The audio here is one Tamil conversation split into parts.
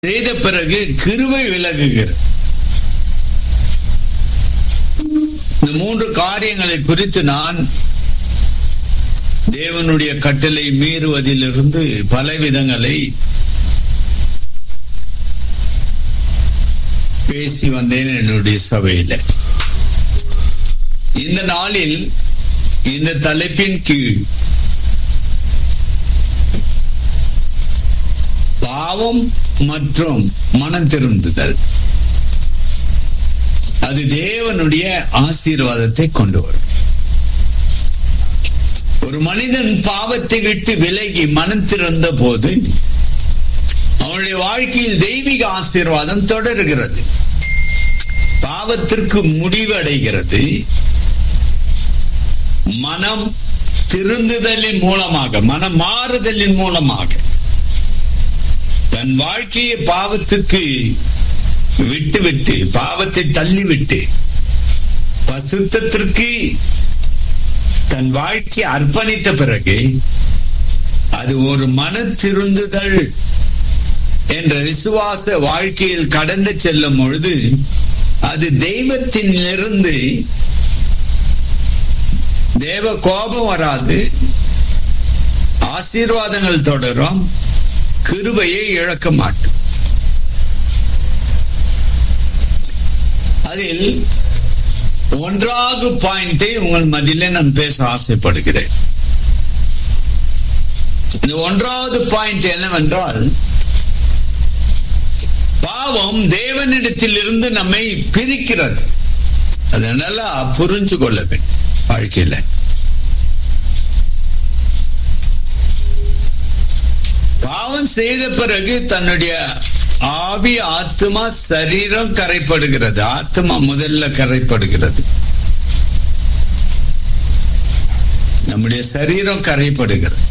செய்த பிறகு கிருபை விலகுகிறது இந்த மூன்று காரியங்களை குறித்து நான் தேவனுடைய கட்டளை மீறுவதிலிருந்து பல விதங்களை பேசி வந்தேன் என்னுடைய சபையில இந்த நாளில் இந்த தலைப்பின் கீழ் பாவம் மற்றும் மனம் திருந்துதல் அது தேவனுடைய ஆசீர்வாதத்தை கொண்டு வரும் ஒரு மனிதன் பாவத்தை விட்டு விலகி மனம் திறந்த போது அவனுடைய வாழ்க்கையில் தெய்வீக ஆசீர்வாதம் தொடர்கிறது பாவத்திற்கு முடிவடைகிறது மனம் திருந்துதலின் மூலமாக மனம் மாறுதலின் மூலமாக தன் வாழ்க்கையை பாவத்துக்கு விட்டு விட்டு பாவத்தை தள்ளிவிட்டு பசுத்தத்திற்கு தன் வாழ்க்கையை அர்ப்பணித்த பிறகு அது ஒரு மன திருந்துதல் என்ற விசுவாச வாழ்க்கையில் கடந்து செல்லும் பொழுது அது தெய்வத்திலிருந்து தேவ கோபம் வராது ஆசீர்வாதங்கள் தொடரும் கிருபையை இழக்க மாட்டோம் அதில் ஒன்றாவது பாயிண்டை உங்கள் மதியில நான் பேச ஆசைப்படுகிறேன் இந்த ஒன்றாவது பாயிண்ட் என்னவென்றால் பாவம் தேவனிடத்தில் இருந்து நம்மை பிரிக்கிறது அதை நல்லா புரிஞ்சு கொள்ள வேண்டும் வாழ்க்கையில பாவம் செய்த பிறகு தன்னுடைய ஆவி ஆத்மா சரீரம் கரைப்படுகிறது ஆத்மா முதல்ல கரைப்படுகிறது நம்முடைய சரீரம் கரைப்படுகிறது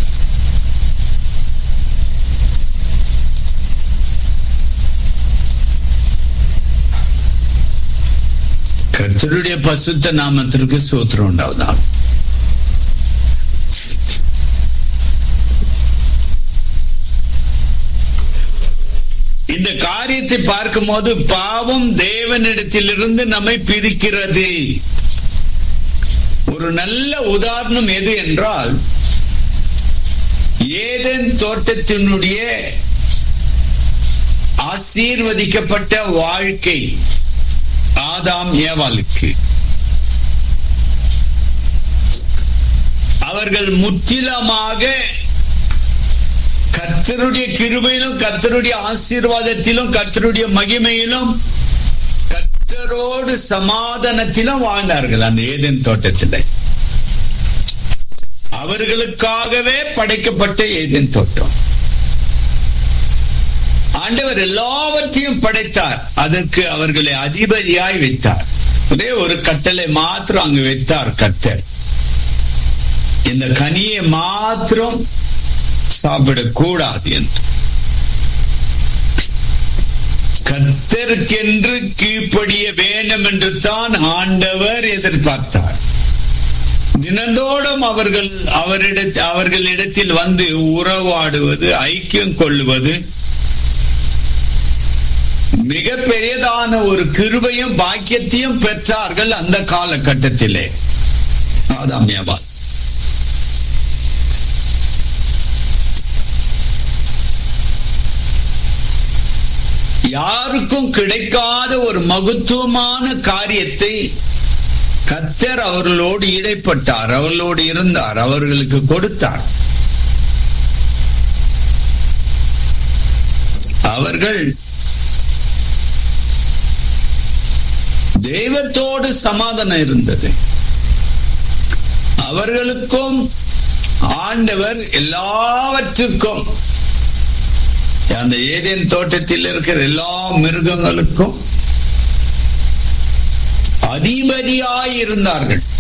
கர்த்தருடைய பசுத்த நாமத்திற்கு சூத்திரம் உண்டாவதால் இந்த காரியத்தை பார்க்கும்போது பாவம் தேவனிடத்திலிருந்து நம்மை பிரிக்கிறது ஒரு நல்ல உதாரணம் எது என்றால் ஏதன் தோட்டத்தினுடைய ஆசீர்வதிக்கப்பட்ட வாழ்க்கை ஆதாம் ஏவாளுக்கு அவர்கள் முற்றிலுமாக கர்த்தருடைய கிருபையிலும் கர்த்தருடைய ஆசீர்வாதத்திலும் கர்த்தருடைய மகிமையிலும் கர்த்தரோடு சமாதானத்திலும் வாழ்ந்தார்கள் அந்த ஏதேன் தோட்டத்தில் அவர்களுக்காகவே படைக்கப்பட்ட ஏதேன் தோட்டம் ஆண்டவர் எல்லாவற்றையும் படைத்தார் அதற்கு அவர்களை அதிபதியாய் வைத்தார் ஒரே ஒரு கட்டளை மாத்திரம் அங்கு வைத்தார் கர்த்தர் இந்த கனியை மாத்திரம் சாப்பிடக்கூடாது என்று கத்தருக்கென்று கீழ்ப்படிய வேண்டும் என்று தான் ஆண்டவர் எதிர்பார்த்தார் தினந்தோடும் அவர்கள் அவரிட அவர்களிடத்தில் வந்து உறவாடுவது ஐக்கியம் கொள்ளுவது மிக பெரியதான ஒரு கிருபையும் பாக்கியத்தையும் பெற்றார்கள் அந்த காலகட்டத்திலே ஆதாமியாபாத் யாருக்கும் கிடைக்காத ஒரு மகத்துவமான காரியத்தை கத்தர் அவர்களோடு இடைப்பட்டார் அவர்களோடு இருந்தார் அவர்களுக்கு கொடுத்தார் அவர்கள் தெய்வத்தோடு சமாதானம் இருந்தது அவர்களுக்கும் ஆண்டவர் எல்லாவற்றுக்கும் அந்த ஏதேன் தோட்டத்தில் இருக்கிற எல்லா மிருகங்களுக்கும் அதிபதியாய் இருந்தார்கள்